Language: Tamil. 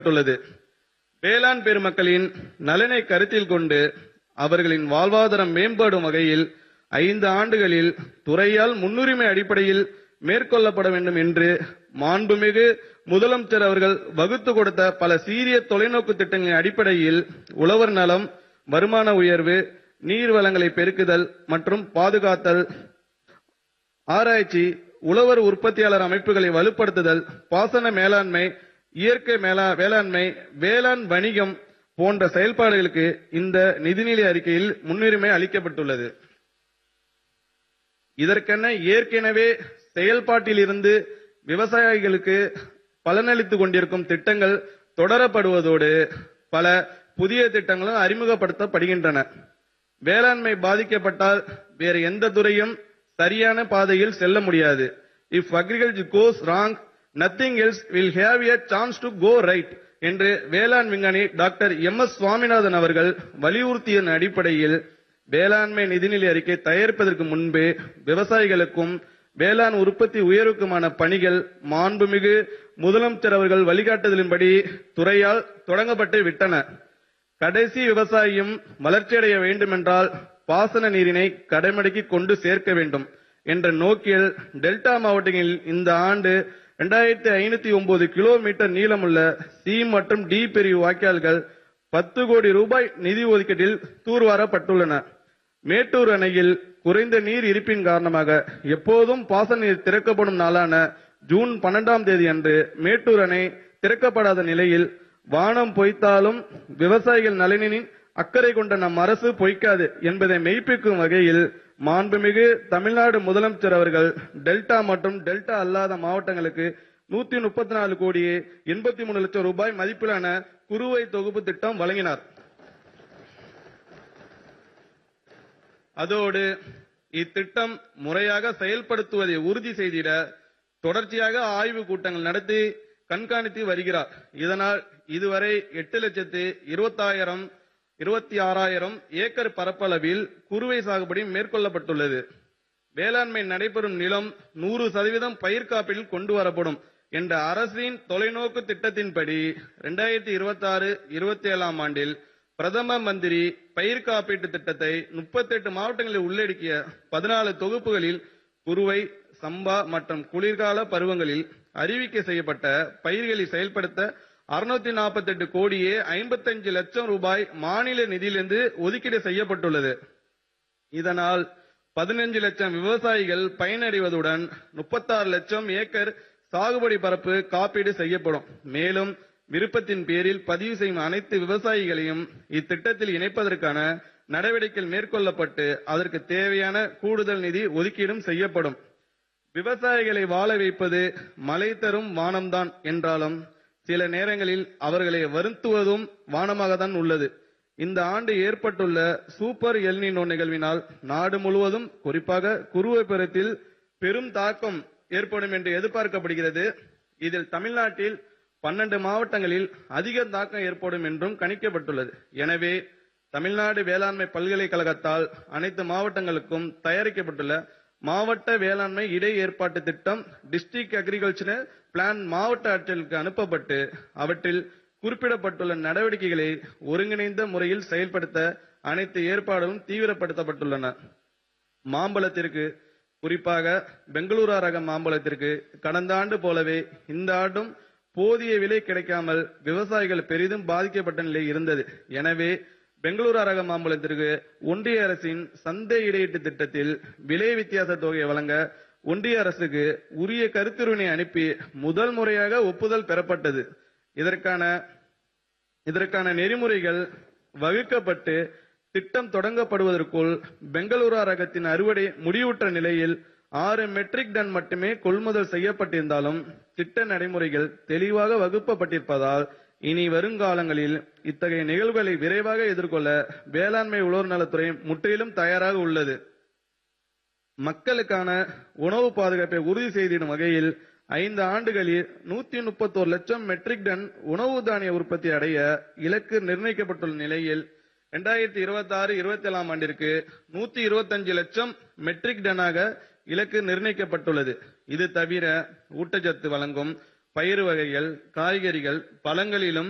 உள்ளது வேளாண் பெருமக்களின் நலனை கருத்தில் கொண்டு அவர்களின் வாழ்வாதாரம் மேம்படும் வகையில் ஐந்து ஆண்டுகளில் துறையால் முன்னுரிமை அடிப்படையில் மேற்கொள்ளப்பட வேண்டும் என்று மாண்புமிகு முதலமைச்சர் அவர்கள் வகுத்து கொடுத்த பல சீரிய தொலைநோக்கு திட்டங்களின் அடிப்படையில் உழவர் நலம் வருமான உயர்வு நீர் வளங்களை பெருக்குதல் மற்றும் பாதுகாத்தல் ஆராய்ச்சி உழவர் உற்பத்தியாளர் அமைப்புகளை வலுப்படுத்துதல் பாசன மேலாண்மை இயற்கை மேலா வேளாண்மை வேளாண் வணிகம் போன்ற செயல்பாடுகளுக்கு இந்த நிதிநிலை அறிக்கையில் முன்னுரிமை அளிக்கப்பட்டுள்ளது இதற்கென ஏற்கனவே செயல்பாட்டில் இருந்து விவசாயிகளுக்கு பலனளித்துக் கொண்டிருக்கும் திட்டங்கள் தொடரப்படுவதோடு பல புதிய திட்டங்களும் அறிமுகப்படுத்தப்படுகின்றன வேளாண்மை பாதிக்கப்பட்டால் வேறு எந்த துறையும் சரியான பாதையில் செல்ல முடியாது if agriculture goes wrong nothing else will have a chance to go right என்று வேளாண் விஞ்ஞானி டாக்டர் எம் எஸ் சுவாமிநாதன் அவர்கள் வலியுறுத்திய அடிப்படையில் வேளாண்மை நிதிநிலை அறிக்கை தயாரிப்பதற்கு முன்பே விவசாயிகளுக்கும் வேளாண் உற்பத்தி உயர்வுக்குமான பணிகள் மாண்புமிகு முதலமைச்சர் அவர்கள் வழிகாட்டுதலின்படி துறையால் தொடங்கப்பட்டு விட்டன கடைசி விவசாயியும் வளர்ச்சியடைய வேண்டுமென்றால் பாசன நீரினை கடைமடைக்கு கொண்டு சேர்க்க வேண்டும் என்ற நோக்கில் டெல்டா மாவட்டங்களில் இந்த ஆண்டு 2509 ஐநூத்தி ஒன்பது கிலோமீட்டர் நீளமுள்ள சி மற்றும் டி பிரிவு வாய்க்கால்கள் பத்து கோடி ரூபாய் நிதி ஒதுக்கீட்டில் தூர்வாரப்பட்டுள்ளன மேட்டூர் அணையில் குறைந்த நீர் இருப்பின் காரணமாக எப்போதும் பாசன நீர் திறக்கப்படும் நாளான ஜூன் பன்னெண்டாம் தேதி அன்று மேட்டூர் அணை திறக்கப்படாத நிலையில் வானம் பொய்த்தாலும் விவசாயிகள் நலனின் அக்கறை கொண்ட நம் அரசு பொய்க்காது என்பதை மெய்ப்பிக்கும் வகையில் மாண்புமிகு தமிழ்நாடு முதலமைச்சர் அவர்கள் டெல்டா மற்றும் டெல்டா அல்லாத மாவட்டங்களுக்கு நூத்தி முப்பத்தி நாலு கோடியே எண்பத்தி மூணு லட்சம் ரூபாய் மதிப்பிலான குறுவை தொகுப்பு திட்டம் வழங்கினார் அதோடு இத்திட்டம் முறையாக செயல்படுத்துவதை உறுதி செய்திட தொடர்ச்சியாக ஆய்வு கூட்டங்கள் நடத்தி கண்காணித்து வருகிறார் இதனால் இதுவரை எட்டு லட்சத்து இருபத்தாயிரம் இருபத்தி ஆறாயிரம் ஏக்கர் பரப்பளவில் குறுவை சாகுபடி மேற்கொள்ளப்பட்டுள்ளது வேளாண்மை நடைபெறும் நிலம் நூறு சதவீதம் பயிர் காப்பீட்டில் கொண்டு வரப்படும் என்ற அரசின் தொலைநோக்கு திட்டத்தின்படி இரண்டாயிரத்தி இருபத்தி ஆறு இருபத்தி ஏழாம் ஆண்டில் பிரதம மந்திரி பயிர் காப்பீட்டு திட்டத்தை 38 மாவட்டங்களில் உள்ளடக்கிய பதினாலு தொகுப்புகளில் குறுவை சம்பா மற்றும் குளிர்கால பருவங்களில் அறிவிக்கை செய்யப்பட்ட பயிர்களை செயல்படுத்த 648 நாற்பத்தெட்டு கோடியே 55 லட்சம் ரூபாய் மாநில நிதியிலிருந்து ஒதுக்கீடு செய்யப்பட்டுள்ளது இதனால் பதினஞ்சு லட்சம் விவசாயிகள் பயனடைவதுடன் 36 லட்சம் ஏக்கர் சாகுபடி பரப்பு காப்பீடு செய்யப்படும் மேலும் விருப்பத்தின் பேரில் பதிவு செய்யும் அனைத்து விவசாயிகளையும் இத்திட்டத்தில் இணைப்பதற்கான நடவடிக்கைகள் மேற்கொள்ளப்பட்டு அதற்கு தேவையான கூடுதல் நிதி ஒதுக்கீடும் செய்யப்படும் விவசாயிகளை வாழ வைப்பது மழை தரும் வானம்தான் என்றாலும் சில நேரங்களில் அவர்களை வருத்துவதும் வானமாகத்தான் உள்ளது இந்த ஆண்டு ஏற்பட்டுள்ள சூப்பர் எல்னினோ நிகழ்வினால் நாடு முழுவதும் குறிப்பாக குறுவை பெருத்தில் பெரும் தாக்கம் ஏற்படும் என்று எதிர்பார்க்கப்படுகிறது இதில் தமிழ்நாட்டில் பன்னெண்டு மாவட்டங்களில் அதிக தாக்கம் ஏற்படும் என்றும் கணிக்கப்பட்டுள்ளது எனவே தமிழ்நாடு வேளாண்மை பல்கலைக்கழகத்தால் அனைத்து மாவட்டங்களுக்கும் தயாரிக்கப்பட்டுள்ள மாவட்ட வேளாண்மை இடை ஏற்பாட்டு திட்டம் டிஸ்ட்ரிக்ட் அக்ரிகல்ச்சர் பிளான் மாவட்ட ஆட்சியர்களுக்கு அனுப்பப்பட்டு அவற்றில் குறிப்பிடப்பட்டுள்ள நடவடிக்கைகளை ஒருங்கிணைந்த முறையில் செயல்படுத்த அனைத்து ஏற்பாடுகளும் தீவிரப்படுத்தப்பட்டுள்ளன மாம்பழத்திற்கு குறிப்பாக பெங்களூரா ரக மாம்பழத்திற்கு கடந்த ஆண்டு போலவே இந்த ஆண்டும் போதிய விலை கிடைக்காமல் விவசாயிகள் பெரிதும் பாதிக்கப்பட்ட நிலை இருந்தது எனவே பெங்களூரா ரக மாம்பழத்திற்கு ஒன்றிய அரசின் சந்தை இடையீட்டு திட்டத்தில் விலை வித்தியாச தொகையை வழங்க ஒன்றிய அரசுக்கு உரிய கருத்துருவினை அனுப்பி முதல் முறையாக ஒப்புதல் பெறப்பட்டது இதற்கான இதற்கான நெறிமுறைகள் வகுக்கப்பட்டு திட்டம் தொடங்கப்படுவதற்குள் பெங்களூரா ரகத்தின் அறுவடை முடிவுற்ற நிலையில் ஆறு மெட்ரிக் டன் மட்டுமே கொள்முதல் செய்யப்பட்டிருந்தாலும் திட்ட நடைமுறைகள் தெளிவாக வகுப்பப்பட்டிருப்பதால் இனி வருங்காலங்களில் இத்தகைய நிகழ்வுகளை விரைவாக எதிர்கொள்ள வேளாண்மை உழவர் நலத்துறை முற்றிலும் தயாராக உள்ளது மக்களுக்கான உணவு பாதுகாப்பை உறுதி செய்திடும் வகையில் ஐந்து ஆண்டுகளில் நூத்தி முப்பத்தோரு லட்சம் மெட்ரிக் டன் உணவு தானிய உற்பத்தி அடைய இலக்கு நிர்ணயிக்கப்பட்டுள்ள நிலையில் இரண்டாயிரத்தி இருபத்தி ஆறு இருபத்தி ஏழாம் ஆண்டிற்கு நூத்தி இருபத்தஞ்சு லட்சம் மெட்ரிக் டனாக இலக்கு நிர்ணயிக்கப்பட்டுள்ளது இது தவிர ஊட்டச்சத்து வழங்கும் பயிர் வகைகள் காய்கறிகள் பழங்களிலும்